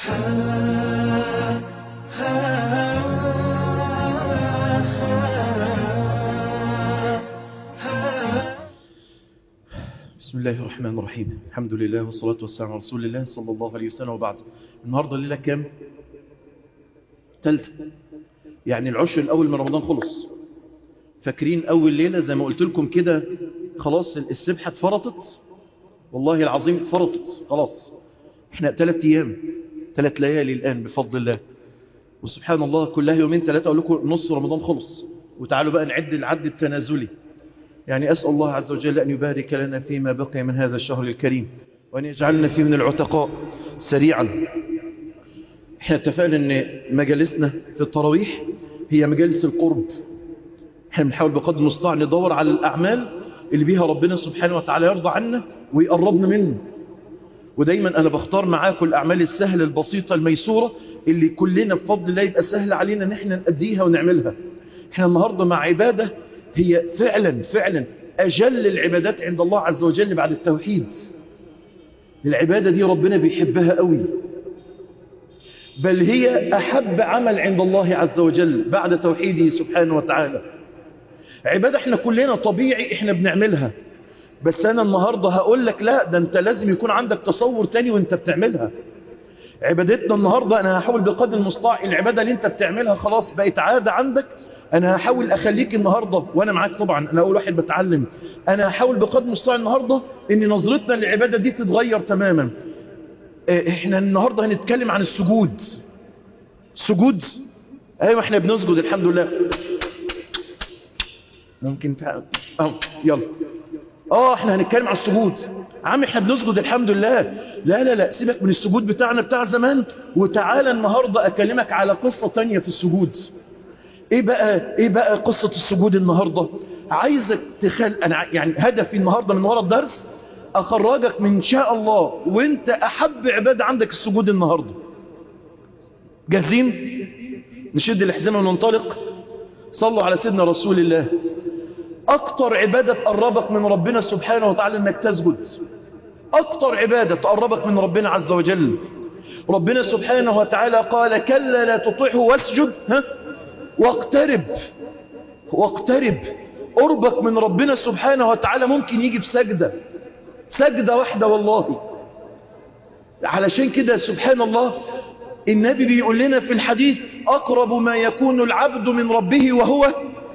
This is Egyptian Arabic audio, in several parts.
بسم الله الرحمن الرحيم الحمد لله والصلاة والسلام على رسول الله صلى الله عليه وسلم وبعد النهاردة الليلة كام تالتة يعني العشر الأول من رمضان خلص فاكرين أول ليلة زي ما قلت لكم كده خلاص السبحة اتفرطت والله العظيم اتفرطت خلاص احنا ثلاث أيام ثلاث ليالي الآن بفضل الله وسبحان الله كلها يومين ثلاثة أقول لكم نص رمضان خلص وتعالوا بقى نعد العد التنازلي يعني أسأل الله عز وجل أن يبارك لنا فيما بقي من هذا الشهر الكريم وأن يجعلنا فيه من العتقاء سريعا احنا اتفقنا أن مجالسنا في التراويح هي مجالس القرب احنا بنحاول بقدر المستطاع ندور على الأعمال اللي بيها ربنا سبحانه وتعالى يرضى عنا ويقربنا منه ودايما أنا بختار معاكم الأعمال السهلة البسيطة الميسورة اللي كلنا بفضل الله يبقى سهل علينا ان احنا نأديها ونعملها احنا النهاردة مع عبادة هي فعلا فعلا أجل العبادات عند الله عز وجل بعد التوحيد العبادة دي ربنا بيحبها قوي بل هي أحب عمل عند الله عز وجل بعد توحيده سبحانه وتعالى عبادة احنا كلنا طبيعي احنا بنعملها بس أنا النهاردة هقول لك لا ده أنت لازم يكون عندك تصور تاني وانت بتعملها عبادتنا النهاردة أنا هحاول بقدر المستطاع العبادة اللي انت بتعملها خلاص بقت عادة عندك أنا هحاول أخليك النهاردة وأنا معاك طبعا أنا أول واحد بتعلم أنا هحاول بقدر المستطاع النهاردة أن نظرتنا للعبادة دي تتغير تماما إحنا النهاردة هنتكلم عن السجود السجود أيوة إحنا بنسجد الحمد لله ممكن فعلا أه يلا اه احنا هنتكلم عن السجود عم احنا بنسجد الحمد لله لا لا لا سيبك من السجود بتاعنا بتاع زمان وتعالى النهاردة اكلمك على قصة تانية في السجود ايه بقى ايه بقى قصة السجود النهاردة عايزك تخل انا يعني هدفي النهاردة من ورا الدرس اخرجك من شاء الله وانت احب عبادة عندك السجود النهاردة جاهزين نشد الحزام وننطلق صلوا على سيدنا رسول الله اكتر عبادة تقربك من ربنا سبحانه وتعالى انك تسجد اكتر عبادة تقربك من ربنا عز وجل ربنا سبحانه وتعالى قال كلا لا تطيعه واسجد ها واقترب واقترب قربك من ربنا سبحانه وتعالى ممكن يجي في سجدة سجدة واحدة والله علشان كده سبحان الله النبي بيقول لنا في الحديث أقرب ما يكون العبد من ربه وهو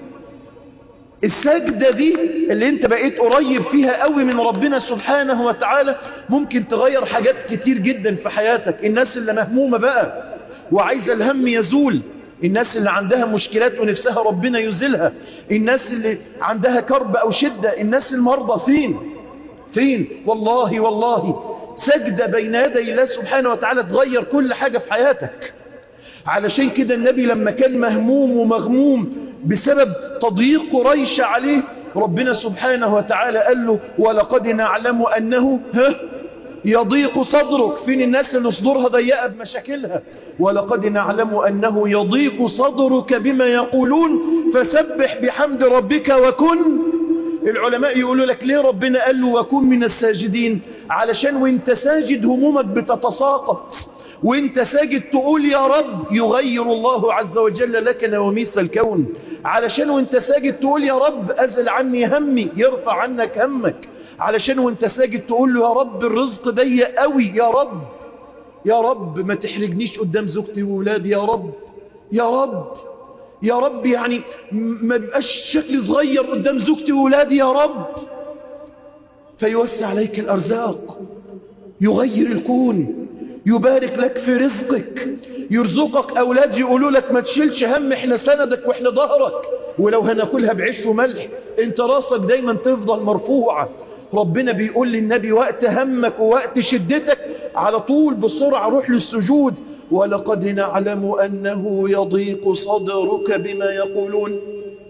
السجدة دي اللي انت بقيت قريب فيها قوي من ربنا سبحانه وتعالى ممكن تغير حاجات كتير جدا في حياتك الناس اللي مهمومة بقى وعايزة الهم يزول الناس اللي عندها مشكلات ونفسها ربنا يزيلها الناس اللي عندها كرب أو شدة الناس المرضى فين فين والله والله سجدة بين يدي الله سبحانه وتعالى تغير كل حاجة في حياتك علشان كده النبي لما كان مهموم ومغموم بسبب تضييق قريش عليه ربنا سبحانه وتعالى قال له ولقد نعلم أنه ها يضيق صدرك فين الناس اللي صدورها ضيقة بمشاكلها ولقد نعلم أنه يضيق صدرك بما يقولون فسبح بحمد ربك وكن العلماء يقولوا لك ليه ربنا قال له وكن من الساجدين علشان وانت ساجد همومك بتتساقط وانت ساجد تقول يا رب يغير الله عز وجل لك نوميس الكون علشان وانت ساجد تقول يا رب أزل عني همي يرفع عنك همك علشان وانت ساجد تقول له يا رب الرزق ضيق قوي يا رب يا رب ما تحرجنيش قدام زوجتي وولادي يا رب يا رب يا رب يعني ما بيبقاش شكلي صغير قدام زوجتي وولادي يا رب فيوسع عليك الأرزاق يغير الكون يبارك لك في رزقك يرزقك أولاد يقولوا لك ما تشيلش هم احنا سندك واحنا ظهرك ولو هناكلها بعيش وملح انت راسك دايما تفضل مرفوعة ربنا بيقول للنبي وقت همك ووقت شدتك على طول بسرعة روح للسجود ولقد نعلم أنه يضيق صدرك بما يقولون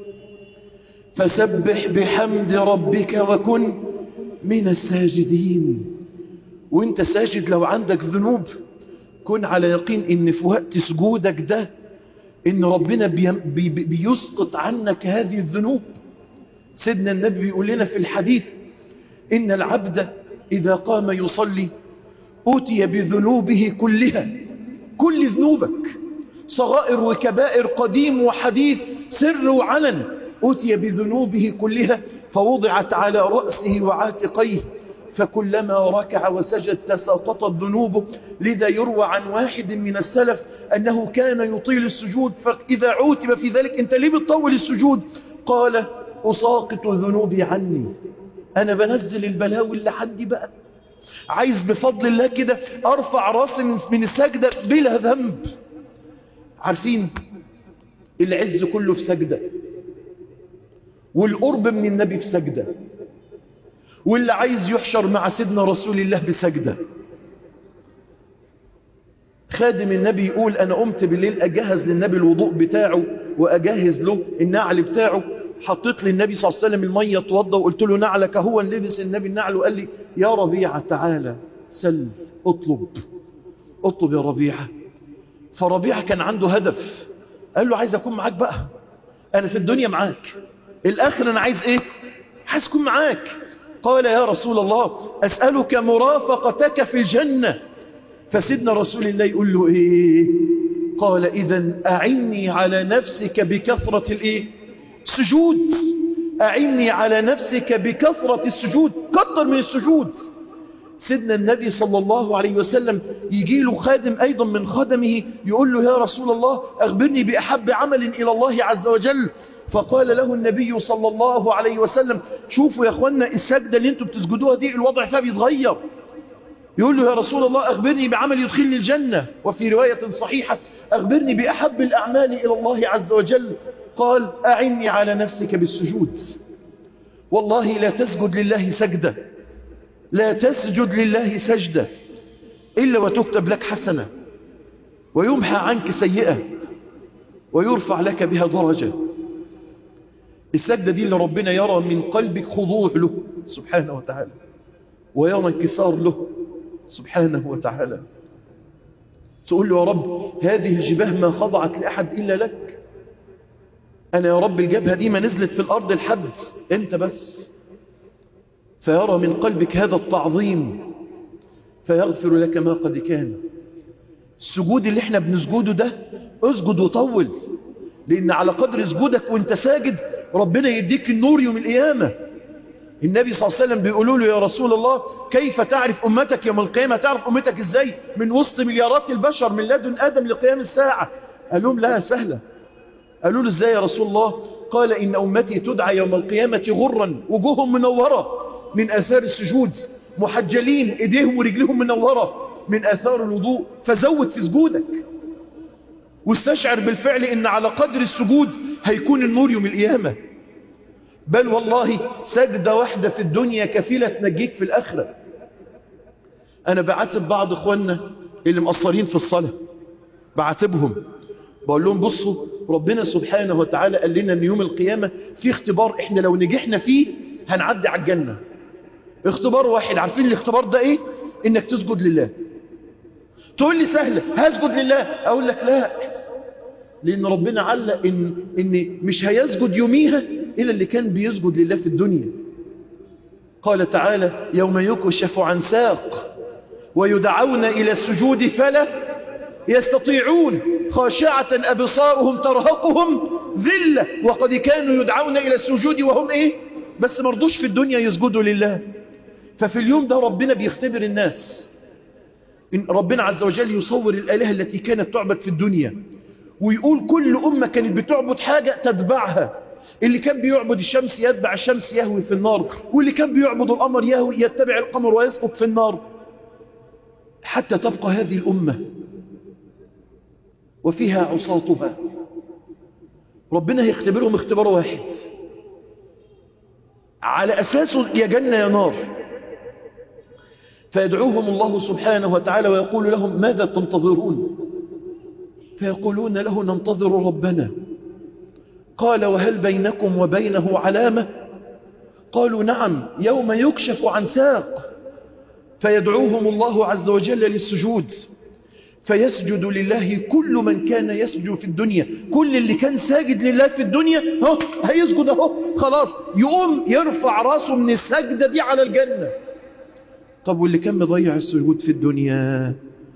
فسبح بحمد ربك وكن من الساجدين وانت ساجد لو عندك ذنوب كن على يقين ان في وقت سجودك ده ان ربنا بي بي بيسقط عنك هذه الذنوب سيدنا النبي بيقول لنا في الحديث ان العبد اذا قام يصلي أوتي بذنوبه كلها كل ذنوبك صغائر وكبائر قديم وحديث سر وعلن أتي بذنوبه كلها فوضعت على رأسه وعاتقيه فكلما ركع وسجد تساقطت ذنوبه لذا يروى عن واحد من السلف أنه كان يطيل السجود فإذا عوتب في ذلك أنت ليه بتطول السجود قال أساقط ذنوبي عني أنا بنزل البلاوي اللي عندي بقى عايز بفضل الله كده أرفع راسي من السجدة بلا ذنب عارفين العز كله في سجدة والقرب من النبي في سجدة واللي عايز يحشر مع سيدنا رسول الله بسجدة خادم النبي يقول أنا قمت بالليل أجهز للنبي الوضوء بتاعه وأجهز له النعل بتاعه حطيت لي النبي صلى الله عليه وسلم المية توضى وقلت له نعلك هو لبس النبي النعل وقال لي يا ربيعة تعالى سل اطلب اطلب يا ربيعة فربيعة كان عنده هدف قال له عايز أكون معاك بقى أنا في الدنيا معاك الآخر أنا عايز إيه عايز أكون معاك قال يا رسول الله أسألك مرافقتك في الجنة فسيدنا رسول الله يقول له إيه قال إذا أعني على نفسك بكثرة الإيه سجود أعني على نفسك بكثرة السجود كثر من السجود سيدنا النبي صلى الله عليه وسلم يجي له خادم أيضا من خدمه يقول له يا رسول الله أخبرني بأحب عمل إلى الله عز وجل فقال له النبي صلى الله عليه وسلم شوفوا يا أخوانا السجدة اللي انتم بتسجدوها دي الوضع فيها بيتغير يقول له يا رسول الله أخبرني بعمل يدخلني الجنة وفي رواية صحيحة أخبرني بأحب الأعمال إلى الله عز وجل قال أعني على نفسك بالسجود والله لا تسجد لله سجدة لا تسجد لله سجدة إلا وتكتب لك حسنة ويمحى عنك سيئة ويرفع لك بها درجة السجدة دي اللي ربنا يرى من قلبك خضوع له سبحانه وتعالى ويرى انكسار له سبحانه وتعالى تقول له يا رب هذه الجباه ما خضعت لأحد إلا لك أنا يا رب الجبهة دي ما نزلت في الأرض لحد أنت بس فيرى من قلبك هذا التعظيم فيغفر لك ما قد كان السجود اللي احنا بنسجده ده اسجد وطول لأن على قدر سجودك وانت ساجد ربنا يديك النور يوم القيامة النبي صلى الله عليه وسلم بيقولوا له يا رسول الله كيف تعرف أمتك يوم القيامة تعرف أمتك إزاي من وسط مليارات البشر من لدن آدم لقيام الساعة قال لهم لا سهلة قالوا له إزاي يا رسول الله قال إن أمتي تدعى يوم القيامة غرا وجوههم منورة من آثار السجود محجلين إيديهم ورجلهم منورة من آثار الوضوء فزود في سجودك واستشعر بالفعل إن على قدر السجود هيكون النور يوم القيامة بل والله سجدة واحدة في الدنيا كفيلة تنجيك في الآخرة أنا بعاتب بعض إخواننا اللي مقصرين في الصلاة بعاتبهم بقول لهم بصوا ربنا سبحانه وتعالى قال لنا أن يوم القيامة في اختبار إحنا لو نجحنا فيه هنعدي على الجنة اختبار واحد عارفين الاختبار ده إيه إنك تسجد لله تقول لي سهلة هسجد لله أقول لك لا لأن ربنا علق إن, إن مش هيسجد يوميها إلا اللي كان بيسجد لله في الدنيا قال تعالى يوم يكشف عن ساق ويدعون إلى السجود فلا يستطيعون خاشعة أبصارهم ترهقهم ذلة وقد كانوا يدعون إلى السجود وهم إيه بس مرضوش في الدنيا يسجدوا لله ففي اليوم ده ربنا بيختبر الناس إن ربنا عز وجل يصور الآلهة التي كانت تعبد في الدنيا ويقول كل أمة كانت بتعبد حاجة تتبعها اللي كان بيعبد الشمس يتبع الشمس يهوي في النار واللي كان بيعبد القمر يهوي يتبع القمر ويسقط في النار حتى تبقى هذه الأمة وفيها عصاتها ربنا هيختبرهم اختبار واحد على أساسه يا جنة يا نار فيدعوهم الله سبحانه وتعالى ويقول لهم ماذا تنتظرون فيقولون له ننتظر ربنا قال وهل بينكم وبينه علامة قالوا نعم يوم يكشف عن ساق فيدعوهم الله عز وجل للسجود فيسجد لله كل من كان يسجد في الدنيا كل اللي كان ساجد لله في الدنيا هو هيسجد اهو خلاص يقوم يرفع راسه من السجدة دي على الجنة طب واللي كان مضيع السجود في الدنيا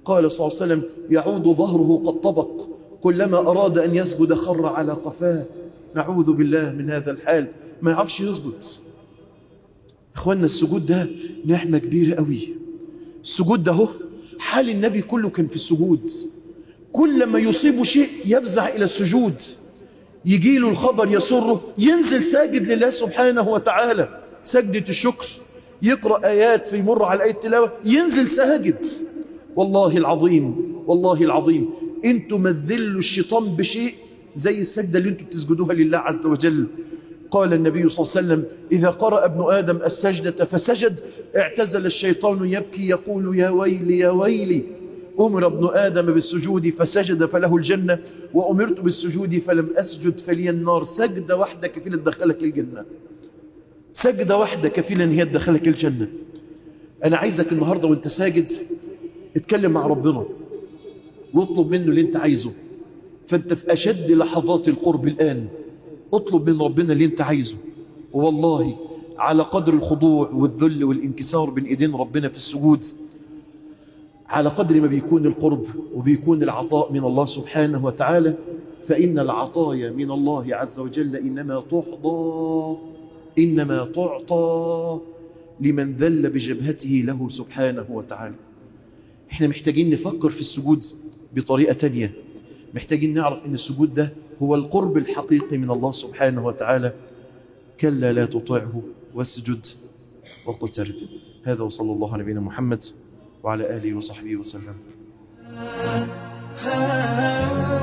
قال صلى الله عليه وسلم يعود ظهره قد طبق كلما أراد أن يسجد خر على قفاه نعوذ بالله من هذا الحال ما يعرفش يسجد اخوانا السجود ده نعمة كبيرة قوي السجود ده هو حال النبي كله كان في السجود كل ما يصيب شيء يفزع إلى السجود يجي له الخبر يسره ينزل ساجد لله سبحانه وتعالى سجدة الشكر يقرأ آيات فيمر على آية التلاوة ينزل ساجد والله العظيم والله العظيم انتوا مذلوا الشيطان بشيء زي السجدة اللي انتوا بتسجدوها لله عز وجل قال النبي صلى الله عليه وسلم إذا قرأ ابن آدم السجدة فسجد اعتزل الشيطان يبكي يقول يا ويلي يا ويلي أمر ابن آدم بالسجود فسجد فله الجنة وأمرت بالسجود فلم أسجد فلي النار سجدة واحدة كفيلة تدخلك الجنة سجدة واحدة كفيلة ان هي تدخلك الجنة أنا عايزك النهاردة وانت ساجد اتكلم مع ربنا واطلب منه اللي انت عايزه فانت في أشد لحظات القرب الآن اطلب من ربنا اللي انت عايزه والله على قدر الخضوع والذل والانكسار بين ايدين ربنا في السجود على قدر ما بيكون القرب وبيكون العطاء من الله سبحانه وتعالى فإن العطايا من الله عز وجل إنما تحضى إنما تعطى لمن ذل بجبهته له سبحانه وتعالى احنا محتاجين نفكر في السجود بطريقة تانية محتاجين نعرف ان السجود ده هو القرب الحقيقي من الله سبحانه وتعالى كلا لا تطعه واسجد واقترب هذا وصلى الله على نبينا محمد وعلى آله وصحبه وسلم